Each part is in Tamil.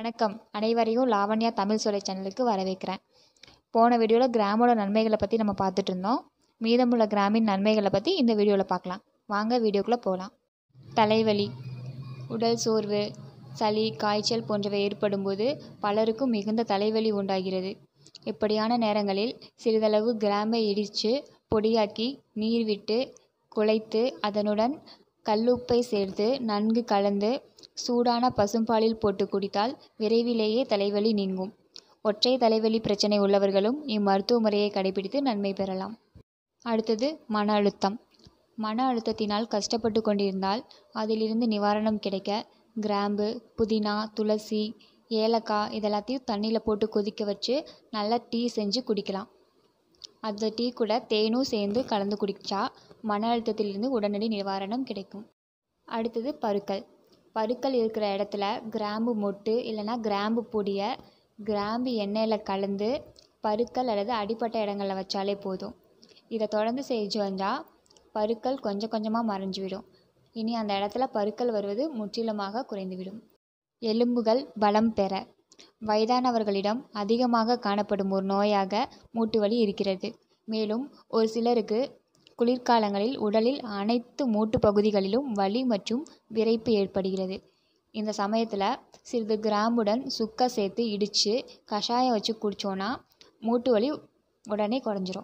வணக்கம் அனைவரையும் லாவண்யா தமிழ் சொலை சேனலுக்கு வரவேற்கிறேன் போன வீடியோவில் கிராமோட நன்மைகளை பற்றி நம்ம பார்த்துட்டு இருந்தோம் மீதமுள்ள கிராமின் நன்மைகளை பற்றி இந்த வீடியோவில் பார்க்கலாம் வாங்க வீடியோக்குள்ளே போகலாம் தலைவலி உடல் சோர்வு சளி காய்ச்சல் போன்றவை ஏற்படும்போது பலருக்கும் மிகுந்த தலைவலி உண்டாகிறது இப்படியான நேரங்களில் சிறிதளவு கிராம்பை இடித்து பொடியாக்கி நீர் விட்டு குழைத்து அதனுடன் கல்லுப்பை சேர்த்து நன்கு கலந்து சூடான பசும்பாலில் போட்டு குடித்தால் விரைவிலேயே தலைவலி நீங்கும் ஒற்றை தலைவலி பிரச்சனை உள்ளவர்களும் இம்மருத்துவ முறையை கடைபிடித்து நன்மை பெறலாம் அடுத்தது மன அழுத்தம் மன அழுத்தத்தினால் கஷ்டப்பட்டு கொண்டிருந்தால் அதிலிருந்து நிவாரணம் கிடைக்க கிராம்பு புதினா துளசி ஏலக்காய் இதெல்லாத்தையும் தண்ணியில் போட்டு கொதிக்க வச்சு நல்லா டீ செஞ்சு குடிக்கலாம் அந்த டீ கூட தேனும் சேர்ந்து கலந்து குடித்தா மன அழுத்தத்திலிருந்து உடனடி நிவாரணம் கிடைக்கும் அடுத்தது பருக்கள் பருக்கள் இருக்கிற இடத்துல கிராம்பு மொட்டு இல்லைன்னா கிராம்பு பொடியை கிராம்பு எண்ணெயில் கலந்து பருக்கள் அல்லது அடிப்பட்ட இடங்களில் வச்சாலே போதும் இதை தொடர்ந்து செஞ்சு வந்தால் பருக்கள் கொஞ்சம் கொஞ்சமாக மறைஞ்சிவிடும் இனி அந்த இடத்துல பருக்கள் வருவது முற்றிலுமாக குறைந்துவிடும் எலும்புகள் பலம் பெற வயதானவர்களிடம் அதிகமாக காணப்படும் ஒரு நோயாக மூட்டுவலி இருக்கிறது மேலும் ஒரு சிலருக்கு குளிர்காலங்களில் உடலில் அனைத்து மூட்டு பகுதிகளிலும் வலி மற்றும் விரைப்பு ஏற்படுகிறது இந்த சமயத்தில் சிறிது கிராம்புடன் சுக்க சேர்த்து இடித்து கஷாயம் வச்சு குடித்தோன்னா மூட்டு வலி உடனே குறைஞ்சிரும்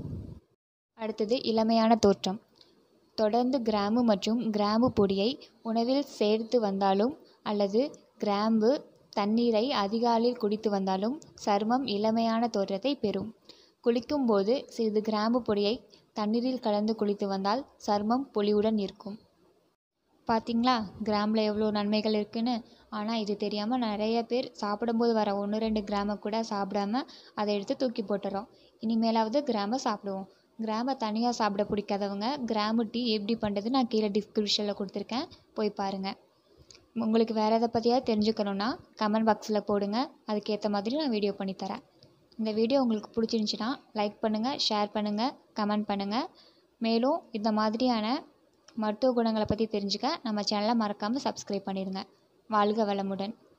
அடுத்தது இளமையான தோற்றம் தொடர்ந்து கிராம்பு மற்றும் கிராம்பு பொடியை உணவில் சேர்த்து வந்தாலும் அல்லது கிராம்பு தண்ணீரை அதிகாலையில் குடித்து வந்தாலும் சருமம் இளமையான தோற்றத்தை பெறும் குளிக்கும்போது சிறிது கிராம்பு பொடியை தண்ணீரில் கலந்து குளித்து வந்தால் சருமம் பொலிவுடன் இருக்கும் பார்த்தீங்களா கிராமில் எவ்வளோ நன்மைகள் இருக்குன்னு ஆனால் இது தெரியாமல் நிறைய பேர் சாப்பிடும்போது வர ஒன்று ரெண்டு கிராமை கூட சாப்பிடாம அதை எடுத்து தூக்கி போட்டுறோம் இனிமேலாவது கிராமை சாப்பிடுவோம் கிராமை தனியாக சாப்பிட பிடிக்காதவங்க கிராம்பு டீ எப்படி பண்ணுறது நான் கீழே டிஸ்கிரிப்ஷனில் கொடுத்துருக்கேன் போய் பாருங்கள் உங்களுக்கு வேறு எதை பற்றியாவது தெரிஞ்சுக்கணுன்னா கமெண்ட் பாக்ஸில் போடுங்க அதுக்கேற்ற மாதிரி நான் வீடியோ பண்ணித்தரேன் இந்த வீடியோ உங்களுக்கு பிடிச்சிருந்துச்சின்னா லைக் பண்ணுங்கள் ஷேர் பண்ணுங்கள் கமெண்ட் பண்ணுங்கள் மேலும் இந்த மாதிரியான மருத்துவ குணங்களை பற்றி தெரிஞ்சுக்க நம்ம சேனலை மறக்காமல் சப்ஸ்கிரைப் பண்ணிடுங்க வாழ்க வளமுடன்